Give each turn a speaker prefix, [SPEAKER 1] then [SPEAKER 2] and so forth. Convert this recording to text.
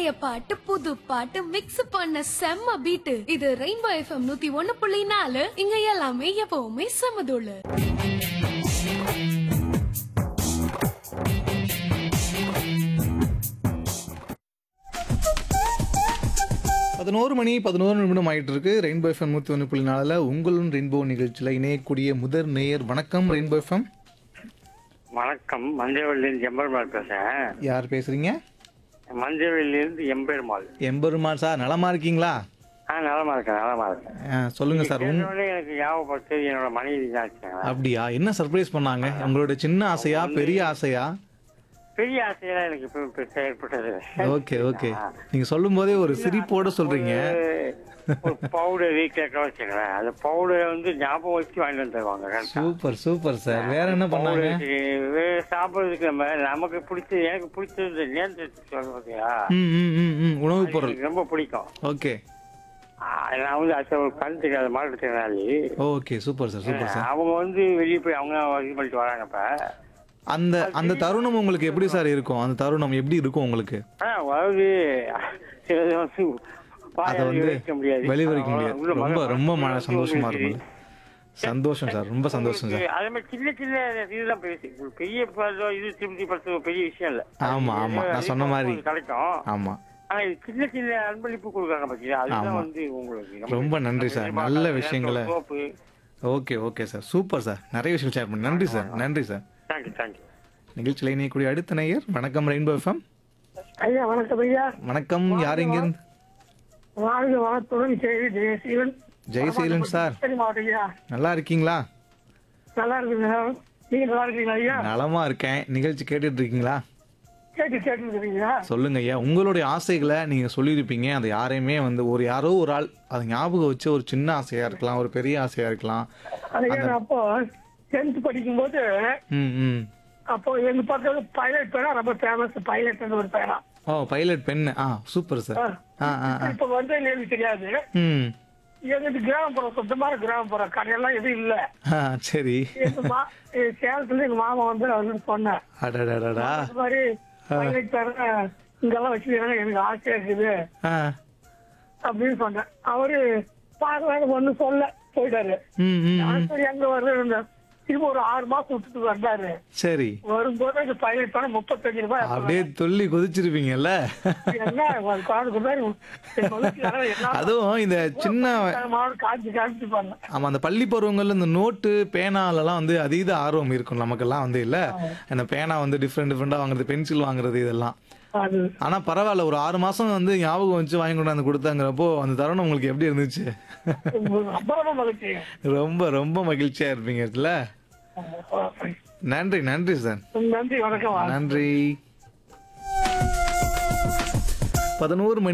[SPEAKER 1] பழைய பாட்டு புது பாட்டு மிக்ஸ் பண்ண செம்ம பீட்டு இது ரெயின்போ எஃப்எம் நூத்தி ஒன்னு புள்ளி நாலு இங்க எல்லாமே எப்பவுமே செமதுள்ளு
[SPEAKER 2] பதினோரு மணி பதினோரு நிமிடம் ஆயிட்டு இருக்கு ரெயின்போ எஃப்எம் நூற்றி ஒன்று புள்ளி நாலில் உங்களும் ரெயின்போ நிகழ்ச்சியில் இணையக்கூடிய முதல் நேயர் வணக்கம் ரெயின்போ எஃப்எம்
[SPEAKER 3] வணக்கம் மஞ்சவெளியிலிருந்து எம்பெருமாள் பேசுறேன்
[SPEAKER 2] யார் பேசுறீங்க
[SPEAKER 3] மஞ்சவெளியிலிருந்து எம்பெருமாள்
[SPEAKER 2] எம்பெருமாள் சார் நலமா இருக்கீங்களா
[SPEAKER 3] ஆ நலமா இருக்கேன் நலமா இருக்கேன்
[SPEAKER 2] ஆ, சொல்லுங்க சார் உங்
[SPEAKER 3] கேட்டவுடனே எனக்கு ஞாபகப்படுத்து என்னோட மனைவி தான் இருக்காங்க
[SPEAKER 2] அப்படியா என்ன சர்ப்ரைஸ் பண்ணாங்க உங்களோட சின்ன ஆசையா பெரிய ஆசையா
[SPEAKER 3] பெரிய ஆசையெல்லாம் எனக்கு இப்போ பெருசாக ஏற்பட்டது
[SPEAKER 2] ஓகே ஓகே நீங்க சொல்லும் போதே ஒரு சிரிப்போட சொல்றீங்க
[SPEAKER 3] ஒரு பவுடர் கேட்க வச்சுக்கிறேன் அந்த பவுடரை வந்து ஞாபகம் வச்சு வாங்கிட்டு வந்து தருவாங்க correct ஆ.
[SPEAKER 2] சூப்பர் சூப்பர் சார் வேற என்ன பண்ணாங்க
[SPEAKER 3] powder வே- சாப்பிடுறதுக்கு நம்ம நமக்கு பிடிச்சது எனக்கு பிடிச்சது நேந்திரத்துக்கு சொல்ல பார்த்தியா
[SPEAKER 2] ம் ம் ம் ம் உணவுப் பொருள்
[SPEAKER 3] எனக்கு ரொம்ப பிடிக்கும்
[SPEAKER 2] ஓகே
[SPEAKER 3] ஆ, நான் வந்து அது ஒரு கண் தெரியாத மாற்றுத்திறனாளி
[SPEAKER 2] okay super sir super sir
[SPEAKER 3] அவங்க வந்து வெளியே போய் அவங்க இது பண்ணிட்டு வராங்க இப்ப
[SPEAKER 2] அந்த அந்த தருணம் உங்களுக்கு எப்படி சார் இருக்கும் அந்த தருணம் எப்படி இருக்கும் உங்களுக்கு
[SPEAKER 3] ஆ, அதாவது சிலது வந்து
[SPEAKER 2] அதை
[SPEAKER 3] வாயால
[SPEAKER 2] வந்து
[SPEAKER 3] விவரிக்க முடியாது
[SPEAKER 2] வெளிவரிக்க
[SPEAKER 3] உள்ள
[SPEAKER 2] முடியாது
[SPEAKER 3] மன-
[SPEAKER 2] ரொம்ப ரொம்ப மன
[SPEAKER 3] மன-
[SPEAKER 2] சந்தோஷமா இருக்கும் சந்தோஷம் சார் ரொம்ப சந்தோஷம் சார்
[SPEAKER 3] அதே மாதிரி சின்ன சின்ன இதுதான் பெருசு ஒரு பெரிய பதம் இது திருப்தி படுத்த ஒரு பெரிய விஷயம் இல்ல
[SPEAKER 2] ஆமா, ஆமா. நான் சொன்ன மாதிரி.
[SPEAKER 3] அது கிடைக்கும்
[SPEAKER 2] ஆமா
[SPEAKER 3] ஆனா இது சின்ன சின்ன அன்பளிப்பு கொடுக்குறாங்க பாத்தீங்களா அதுதான்
[SPEAKER 2] ஆமா.
[SPEAKER 3] வந்து உங்களுக்கு நம்ம-
[SPEAKER 2] ரொம்ப நன்றி சார்.
[SPEAKER 3] நம்ம
[SPEAKER 2] நல்ல
[SPEAKER 3] எதிர்பார்க்காத
[SPEAKER 2] விஷயங்களை-
[SPEAKER 3] நேரத்துல சோப்பு
[SPEAKER 2] okay okay sir super sir நிறைய விஷயம் ஷேர் பண்ணி நன்றி சார் நன்றி சார்
[SPEAKER 3] தேங்க்யூ தேங்க்யூ
[SPEAKER 2] நிகழ்ச்சியில் இணையக்கூடிய அடுத்த நேயர் வணக்கம் ரெயின்போ எஃப்எம்
[SPEAKER 4] ஐயா வணக்கம் ஐயா
[SPEAKER 2] வணக்கம் யார் இங்கிருந்து
[SPEAKER 4] வாழ்க வளத்துடன் செய்தி ஜெயசீலன்
[SPEAKER 2] ஜெயசீலன் சார்
[SPEAKER 4] சரி மாவட்டம் ஐயா
[SPEAKER 2] நல்லா இருக்கீங்களா
[SPEAKER 4] நல்லா இருக்குங்க நீங்க நல்லா இருக்கீங்களா ஐயா
[SPEAKER 2] நலமா இருக்கேன் நிகழ்ச்சி கேட்டுட்டு இருக்கீங்களா
[SPEAKER 4] கேட்டு கேட்டுருக்கீங்களா
[SPEAKER 2] சொல்லுங்க ஐயா உங்களுடைய ஆசைகளை நீங்க சொல்லியிருப்பீங்க அதை யாரையுமே வந்து ஒரு யாரோ ஒரு ஆள் அதை ஞாபகம் வச்சு ஒரு சின்ன ஆசையா இருக்கலாம் ஒரு பெரிய ஆசையா இருக்கலாம்
[SPEAKER 4] அது ஏன் அப்போ டென்த் படிக்கும்போது
[SPEAKER 2] ம் ம்
[SPEAKER 4] அப்போ எங்க பக்கத்துல பைலட் பேனா ரொம்ப ஃபேமஸ் பைலட் ஒரு பேனா
[SPEAKER 2] ஓ பைலட் பெண்ணு ஆ சூப்பர் சார் ஆ ஆ ஆ
[SPEAKER 4] இப்ப வந்து எனக்கு தெரியாது
[SPEAKER 2] ம்
[SPEAKER 4] எங்களுக்கு கிராமப்புறம் சுத்தமான கிராமப்புறம் கடையெல்லாம் எதுவும் இல்ல
[SPEAKER 2] ஆ சரி
[SPEAKER 4] எங்க மா எங்க சேலத்துல எங்க மாமா வந்து அவர் சொன்னேன்
[SPEAKER 2] அடடடடா
[SPEAKER 4] இந்த மாதிரி பைலட் பேனா இங்கெல்லாம் வச்சுக்கிறாங்க எனக்கு ஆசையா இருக்குது
[SPEAKER 2] ஆ
[SPEAKER 4] அப்படின்னு சொன்னேன் அவரு பார்க்கலாம் ஒண்ணும் சொல்ல போயிட்டாரு
[SPEAKER 2] ம் ம் ம்.
[SPEAKER 4] நான் சரி அங்க வர்றது திரும்ப ஒரு ஆறு மாசம் விட்டுட்டு வந்தாரு
[SPEAKER 2] சரி
[SPEAKER 4] வரும்போது அந்த பைலட் பணம் முப்பத்தஞ்சு ரூபாய்
[SPEAKER 2] அப்படியே துள்ளி குதிச்சிருப்பீங்கல்ல
[SPEAKER 4] என்ன ஒரு குழந்தை மாதிரி என் மனசுல என்ன
[SPEAKER 2] அதுவும் இந்த சின்ன
[SPEAKER 4] மாடு காய்ச்சி காய்ச்சி பண்ணேன்
[SPEAKER 2] ஆமா அந்த பள்ளி பருவங்கள்ல இந்த நோட்டு பேனாலலாம் வந்து அதீத ஆர்வம் இருக்கும் நமக்கெல்லாம் வந்து இல்ல அந்த பேனா வந்து டிஃப்ரெண்ட் டிஃப்ரெண்டா வாங்குறது பென்சில் வாங்குறது இதெல்லாம்
[SPEAKER 4] அது
[SPEAKER 2] ஆனா பரவாயில்ல ஒரு ஆறு மாசம் வந்து ஞாபகம் வச்சு வாங்கி கொண்டாந்து கொடுத்தாங்கிறப்போ அந்த தருணம் உங்களுக்கு எப்படி இருந்துச்சு
[SPEAKER 4] ரொம்ப ரொம்ப மகிழ்ச்சி
[SPEAKER 2] ரொம்ப ரொம்ப மகிழ்ச்சியா இருப்பீங்க இதுல நன்றி நன்றி சார்
[SPEAKER 4] நன்றி வணக்கம்
[SPEAKER 2] நன்றி பதினோரு மணி